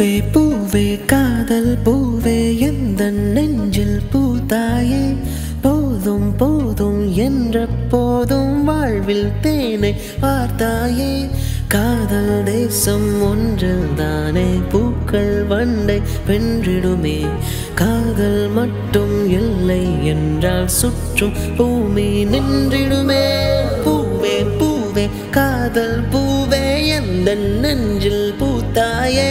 பூவே பூவே காதல் பூவே எந்த நெஞ்சில் பூத்தாயே போதும் போதும் என்ற போதும் வாழ்வில் தேனை பார்த்தாயே காதல் தேசம் ஒன்றில் தானே பூக்கள் வண்டை வென்றிடுமே காதல் மட்டும் இல்லை என்றால் சுற்றும் பூமி நின்றிடுமே பூவே பூவே காதல் பூவே எந்த நெஞ்சில் பூத்தாயே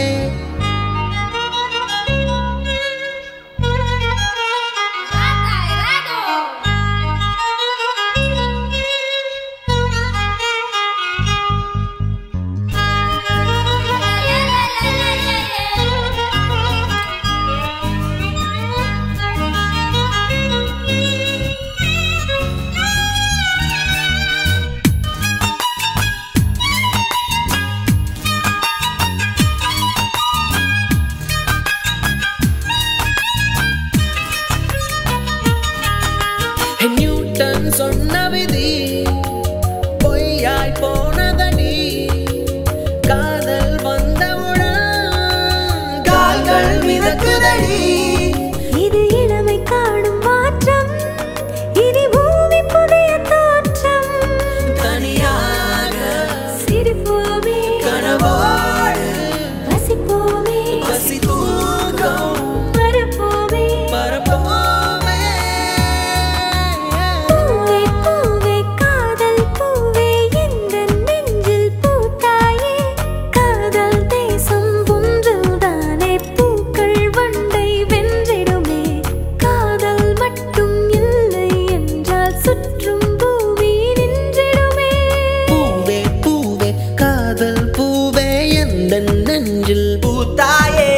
நியூட்டன் சொன்ன விதி பொய்யாய் போனதடி காதல் வந்தவுடன் கால்கள் மிதக்குதடி இது இளமை காணும் மாற்றம் இனி பூமி புதிய தோற்றம் தனியாக சிரிப்போமே கனவோடு வசிப்போமே பசி தூக்கம் மறப்போமே பரப்போமே பூவே பூவே காதல் பூவே எந்த நெஞ்சில் பூத்தாயே காதல் தேசம் ஒன்றில் தானே பூக்கள் வண்டை வென்றிடுமே காதல் மட்டும் இல்லை என்றால் சுற்றும் பூமி நின்றிடுமே பூவே பூவே காதல் பூவே எந்த நெஞ்சில் பூத்தாயே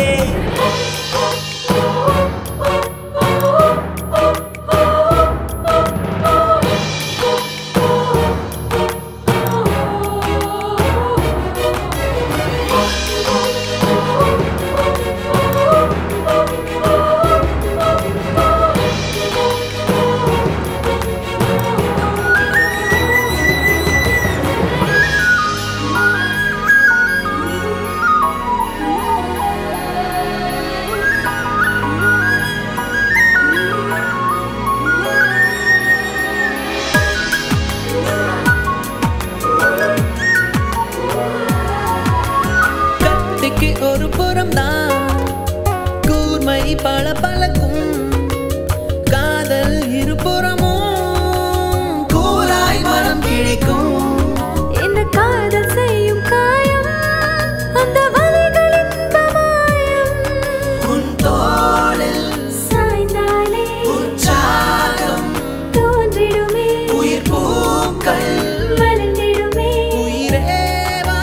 கத்திக்கு ஒரு புறம் தான் கூர்மை பல பழக்கும் காதல் இருபுறமும் கூராய் மரம் கிழிக்கும் என்ன காதல் செய்யும் காயம் அந்த வலிகளின் மாயம் உன் தோளில் சாய்ந்தாலே உற்சாகம் தோன்றிடுமே உயிர் பூக்கள் வளர்ந்திடுமே உயிரேவா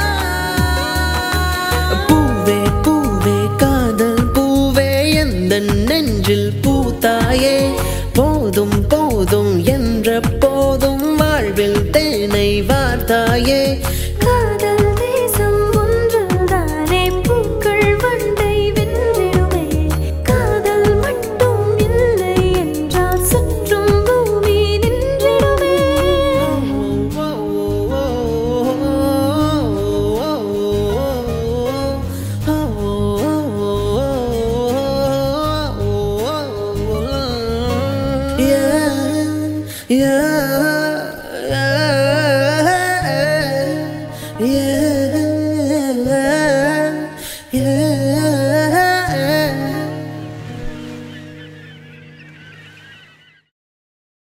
பூவே பூவே காதல் பூவே எந்த நெஞ்சில் பூத்தாயே போதும் போதும் என்ற போதும் வாழ்வில் தேனை வார்த்தாயே காதல் தேசம் ஒன்றில் தானே பூக்கள் வண்டை வென்றிடுமே காதல் மட்டும் இல்லை என்றால் சுற்றும் பூமி நின்றிடுமே Yeah, yeah, yeah, yeah.